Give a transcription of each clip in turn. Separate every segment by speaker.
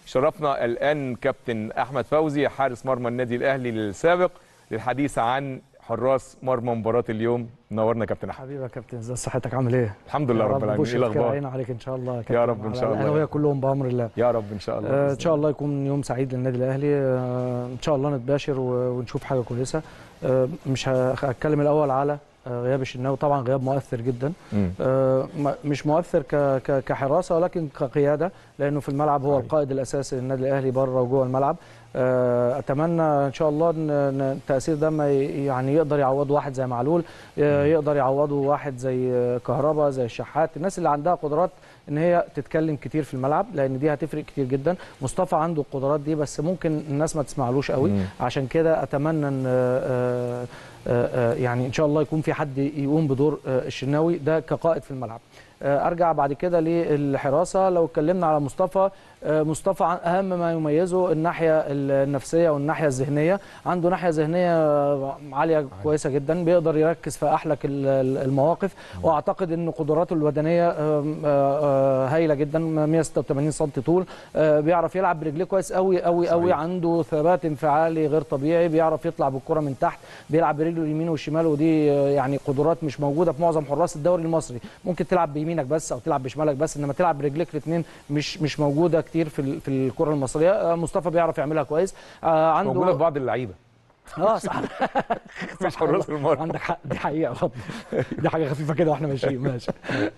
Speaker 1: شرفنا الان كابتن احمد فوزي حارس مرمى النادي الاهلي السابق للحديث عن حراس مرمى مباراه اليوم نورنا كابتن احمد
Speaker 2: حبيبي يا كابتن ازي صحتك عامل ايه؟
Speaker 1: الحمد لله
Speaker 2: يا
Speaker 1: رب العالمين ايه
Speaker 2: بشرة خير
Speaker 1: الاخبار
Speaker 2: عين عليك ان شاء الله يا
Speaker 1: يا
Speaker 2: كابتن.
Speaker 1: رب إن شاء
Speaker 2: على
Speaker 1: الله.
Speaker 2: الاهلاويه كلهم بامر الله
Speaker 1: يا رب ان شاء الله
Speaker 2: آه، ان
Speaker 1: بإذن
Speaker 2: شاء الله يكون يوم سعيد للنادي الاهلي آه، ان شاء الله نتباشر و- ونشوف حاجه كويسه آه، مش ه- هتكلم الاول على آه، غياب الشناوي طبعا غياب مؤثر جدا
Speaker 1: مم.
Speaker 2: آه، ما- مش مؤثر ك- ك- كحراسه ولكن كقياده لانه في الملعب هو
Speaker 1: صحيح.
Speaker 2: القائد الاساسي للنادي الاهلي بره وجوه الملعب آه، اتمنى ان شاء الله ان إن التاثير ده ما ي- يعني يقدر يعوضه واحد زي معلول آه، يقدر يعوضه واحد زي آه، كهربا زي الشحات الناس اللي عندها قدرات ان هي تتكلم كتير في الملعب لان دي هتفرق كتير جدا مصطفى عنده القدرات دي بس ممكن الناس ما تسمعلوش قوي
Speaker 1: مم.
Speaker 2: عشان كده اتمنى ان آه، آه، آه، يعني ان شاء الله يكون في حد يقوم بدور آه، الشناوي ده كقائد في الملعب آه، ارجع بعد كده للحراسه لو اتكلمنا على مصطفى آه، مصطفى عن- اهم ما يميزه الناحيه النفسيه والناحيه الذهنيه عنده ناحيه ذهنيه آه، عاليه كويسه جدا بيقدر يركز في احلك ال- ال- المواقف واعتقد ان قدراته البدنيه آم، آه، آه، هايله جدا 186 سم طول آه، بيعرف يلعب برجليه كويس قوي قوي قوي
Speaker 1: صحيح.
Speaker 2: عنده ثبات انفعالي غير طبيعي بيعرف يطلع بالكره من تحت بيلعب برجله اليمين والشمال ودي آه، يعني قدرات مش موجوده في معظم حراس الدوري المصري ممكن تلعب بيمينك بس او تلعب بشمالك بس انما تلعب برجليك الاثنين مش مش موجوده كتير في ال- في الكره المصريه آه، مصطفى بيعرف يعملها كويس آه، عنده
Speaker 1: موجوده في بعض اللعيبه
Speaker 2: اه صح
Speaker 1: مش حراس المرمى
Speaker 2: عندك حق دي حقيقه برضه دي حاجه خفيفه كده واحنا ماشيين ماشي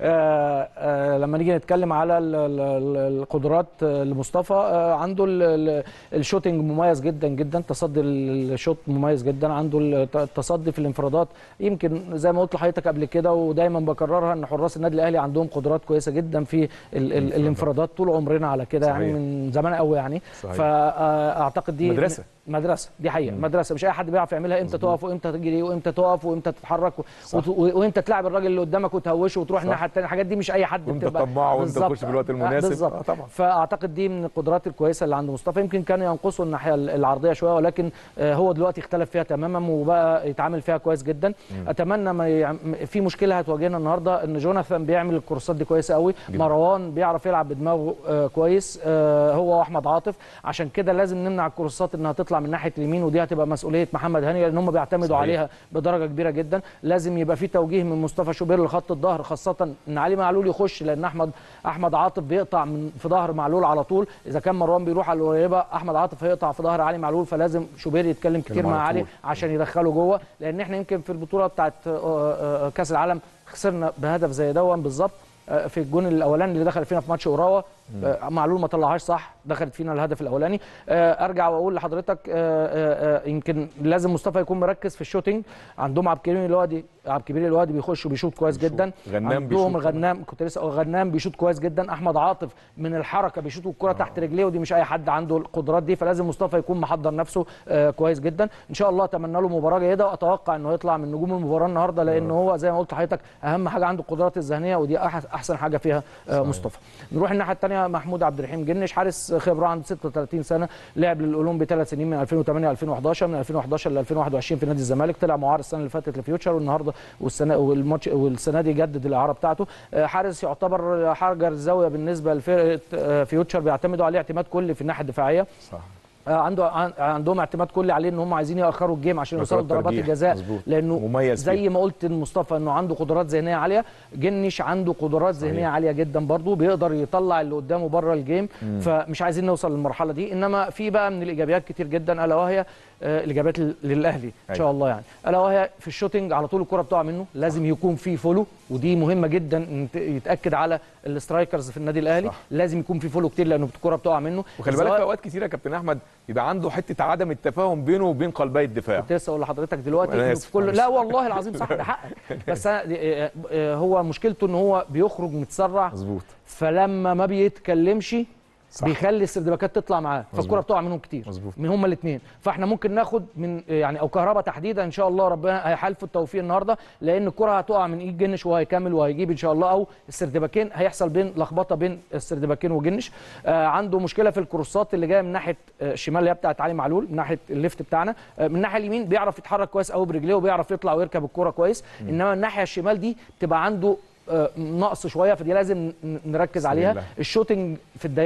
Speaker 2: آه آه لما نيجي نتكلم على ال- ال- ال- القدرات آه، لمصطفى آه عنده ال- ال- الشوتنج مميز جدا جدا تصدي الشوت مميز جدا عنده الت- التصدي في الانفرادات يمكن زي ما قلت لحضرتك قبل كده ودايما بكررها ان حراس النادي الاهلي عندهم قدرات كويسه جدا في ال- ال- الانفرادات طول عمرنا على كده يعني
Speaker 1: صحيح.
Speaker 2: من زمان قوي يعني
Speaker 1: صحيح.
Speaker 2: فاعتقد دي
Speaker 1: مدرسة.
Speaker 2: مدرسه دي حقيقه مدرسه مش اي حد بيعرف يعملها امتى تقف وامتى تجري وامتى تقف وامتى تتحرك و... وت... وامتى تلعب الراجل اللي قدامك وتهوشه وتروح
Speaker 1: صح.
Speaker 2: الناحيه الثانيه الحاجات دي مش اي حد
Speaker 1: وامتى
Speaker 2: بتبقى
Speaker 1: تطمعه وامتى
Speaker 2: بالظبط.
Speaker 1: تخش في الوقت
Speaker 2: آه،
Speaker 1: المناسب.
Speaker 2: بالظبط
Speaker 1: آه، طبعا.
Speaker 2: فاعتقد دي من القدرات الكويسه اللي عند مصطفى يمكن كان ينقصه الناحيه العرضيه شويه ولكن آه، هو دلوقتي اختلف فيها تماما وبقى يتعامل فيها كويس جدا اتمنى ما يعم... في مشكله هتواجهنا النهارده ان جوناثان بيعمل الكورسات دي كويسه قوي
Speaker 1: جدا.
Speaker 2: مروان بيعرف يلعب بدماغه آه، كويس آه، هو واحمد عاطف عشان كده لازم نمنع الكورسات انها تطلع من ناحيه اليمين ودي هتبقى مسؤوليه محمد هاني لان هم بيعتمدوا
Speaker 1: صحيح.
Speaker 2: عليها بدرجه كبيره جدا لازم يبقى في توجيه من مصطفى شوبير لخط الظهر خاصه ان علي معلول يخش لان احمد احمد عاطف بيقطع من في ظهر معلول على طول اذا كان مروان بيروح على القريبه احمد عاطف هيقطع في ظهر علي معلول فلازم شوبير يتكلم كتير
Speaker 1: على
Speaker 2: مع علي
Speaker 1: طول.
Speaker 2: عشان يدخله جوه لان احنا يمكن في البطوله بتاعت آه، آه، كاس العالم خسرنا بهدف زي دون بالظبط آه، في الجون الاولاني اللي دخل فينا في ماتش اوراوا آه، معلول ما طلعهاش صح دخلت فينا الهدف الاولاني آه، ارجع واقول لحضرتك آه، آه، آه، يمكن لازم مصطفى يكون مركز في الشوتنج عندهم عبد الكريم الوادي عبد الكبير الوادي بيخش وبيشوط كويس
Speaker 1: بيشوط.
Speaker 2: جدا
Speaker 1: غنام
Speaker 2: عندهم
Speaker 1: بيشوط
Speaker 2: غنام كنت لسه أقول غنام بيشوط كويس جدا احمد عاطف من الحركه بيشوط الكره تحت رجليه ودي مش اي حد عنده القدرات دي فلازم مصطفى يكون محضر نفسه آه، كويس جدا ان شاء الله اتمنى له مباراه جيده واتوقع انه يطلع من نجوم المباراه النهارده لان هو زي ما قلت لحضرتك اهم حاجه عنده القدرات الذهنيه ودي أح- احسن حاجه فيها آه، مصطفى نروح الناحيه الثانيه محمود عبد الرحيم جنش حارس خبره عنده 36 سنه لعب للاولمبي ثلاث سنين من 2008 2011 من 2011 ل 2021 في نادي الزمالك طلع معار السنه اللي فاتت لفيوتشر والنهارده والسنه والماتش والسنه دي جدد الاعاره بتاعته آه، حارس يعتبر حجر الزاويه بالنسبه لفرقه آه، فيوتشر بيعتمدوا عليه اعتماد كلي في الناحيه الدفاعيه
Speaker 1: صح
Speaker 2: آه، عنده عن- عندهم اعتماد كلي عليه ان هم عايزين ياخروا الجيم عشان يوصلوا
Speaker 1: مسارات
Speaker 2: لضربات
Speaker 1: ترجيح.
Speaker 2: الجزاء
Speaker 1: مظبوط.
Speaker 2: لانه
Speaker 1: مميز
Speaker 2: زي
Speaker 1: فيها.
Speaker 2: ما قلت لمصطفى انه عنده قدرات ذهنيه عاليه جنش عنده قدرات
Speaker 1: صحيح.
Speaker 2: ذهنيه عاليه جدا برضه بيقدر يطلع اللي قدامه بره الجيم فمش عايزين نوصل للمرحله دي انما في بقى من الايجابيات كتير جدا الا وهي آه، الايجابيات لل- للاهلي ان
Speaker 1: أيوة.
Speaker 2: شاء الله يعني الا وهي في الشوتنج على طول الكره بتقع منه لازم يكون في فولو ودي مهمه جدا ان ت- يتاكد على الاسترايكرز في النادي الاهلي
Speaker 1: صح.
Speaker 2: لازم يكون في فولو كتير لانه الكره بتقع منه
Speaker 1: وخلي بالك
Speaker 2: سواء-
Speaker 1: في اوقات كتيره يا كابتن احمد يبقى عنده حته عدم التفاهم بينه وبين قلبي الدفاع
Speaker 2: كنت لسه اقول لحضرتك دلوقتي
Speaker 1: أنا
Speaker 2: إنه
Speaker 1: آسف،
Speaker 2: في كل
Speaker 1: معلش.
Speaker 2: لا والله العظيم صح ده حقك بس أنا دي- آه، آه، هو مشكلته ان هو بيخرج متسرع
Speaker 1: مظبوط
Speaker 2: فلما ما بيتكلمش
Speaker 1: صح.
Speaker 2: بيخلي السردباكات تطلع معاه فالكره بتقع منهم كتير
Speaker 1: مظبوط.
Speaker 2: من هما الاثنين فاحنا ممكن ناخد من يعني او كهربا تحديدا ان شاء الله ربنا هيحالفه التوفيق النهارده لان الكره هتقع من ايد جنش وهيكمل وهيجيب ان شاء الله او السردباكين هيحصل بين لخبطه بين السردباكين وجنش آه عنده مشكله في الكروسات اللي جايه من ناحيه آه الشمال اللي هي بتاعت علي معلول من ناحيه الليفت بتاعنا آه من الناحيه اليمين بيعرف يتحرك كويس قوي برجليه وبيعرف يطلع ويركب الكره كويس انما الناحيه الشمال دي تبقى عنده آه، نقص شويه فدي لازم ن- نركز
Speaker 1: بسم
Speaker 2: عليها
Speaker 1: الله.
Speaker 2: الشوتنج في الضيقه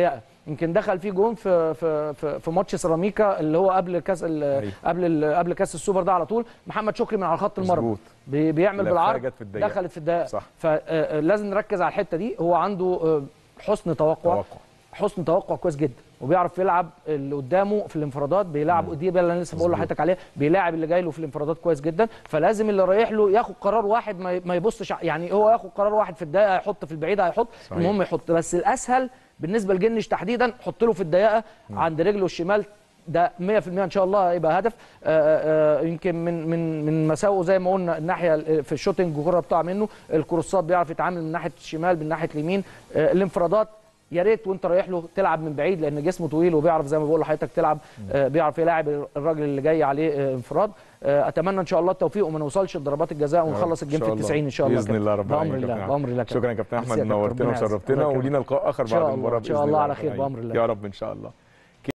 Speaker 2: يمكن دخل فيه جون في في في, في ماتش سيراميكا اللي هو قبل كاس ال-
Speaker 1: أيوة.
Speaker 2: قبل ال- قبل كاس السوبر ده على طول محمد شكري من على خط المرمى
Speaker 1: مظبوط
Speaker 2: بي- بيعمل
Speaker 1: لفها
Speaker 2: بالعرض
Speaker 1: جت في الدقيقة.
Speaker 2: دخلت في الدقيقه
Speaker 1: صح.
Speaker 2: فلازم نركز على الحته دي هو عنده آه، حسن توقع
Speaker 1: توقع
Speaker 2: حسن توقع كويس جدا وبيعرف يلعب اللي قدامه في الانفرادات بيلعب دي بقى اللي انا لسه بقول
Speaker 1: مظبوط.
Speaker 2: لحضرتك عليه بيلاعب اللي جاي له في الانفرادات كويس جدا فلازم اللي رايح له ياخد قرار واحد ما ما يبصش ع- يعني هو ياخد قرار واحد في الدقيقه هيحط في البعيده هيحط
Speaker 1: صحيح.
Speaker 2: المهم يحط بس الاسهل بالنسبه لجنش تحديدا حط له في الدقيقه عند رجله الشمال ده 100% ان شاء الله هيبقى هدف آه، آه، يمكن من من من مساوئه زي ما قلنا الناحيه ال- في الشوتنج الكره بتقع منه الكروسات بيعرف يتعامل من ناحيه الشمال من ناحيه اليمين آه، الانفرادات يا ريت وانت رايح له تلعب من بعيد لان جسمه طويل وبيعرف زي ما بقول لحضرتك تلعب آه، بيعرف يلاعب الراجل اللي جاي عليه آه، انفراد آه، اتمنى ان شاء الله التوفيق وما نوصلش لضربات الجزاء ونخلص الجيم
Speaker 1: إن
Speaker 2: في
Speaker 1: شاء
Speaker 2: ال
Speaker 1: الله.
Speaker 2: 90 ان شاء الله
Speaker 1: باذن
Speaker 2: كده.
Speaker 1: الله رب
Speaker 2: بامر
Speaker 1: العالمين يا
Speaker 2: الله
Speaker 1: كابتن
Speaker 2: بامر الله
Speaker 1: شكرا يا كابتن احمد
Speaker 2: ميرسي يا كابتن،
Speaker 1: نورتنا
Speaker 2: ربنا يعزك.
Speaker 1: وشرفتنا
Speaker 2: الله
Speaker 1: ولينا لقاء اخر
Speaker 2: إن شاء
Speaker 1: بعد
Speaker 2: الله،
Speaker 1: المباراه
Speaker 2: إن شاء
Speaker 1: بإذن
Speaker 2: الله
Speaker 1: الله
Speaker 2: على
Speaker 1: رب
Speaker 2: خير
Speaker 1: العالمين.
Speaker 2: بأمر الله.
Speaker 1: يا رب ان شاء الله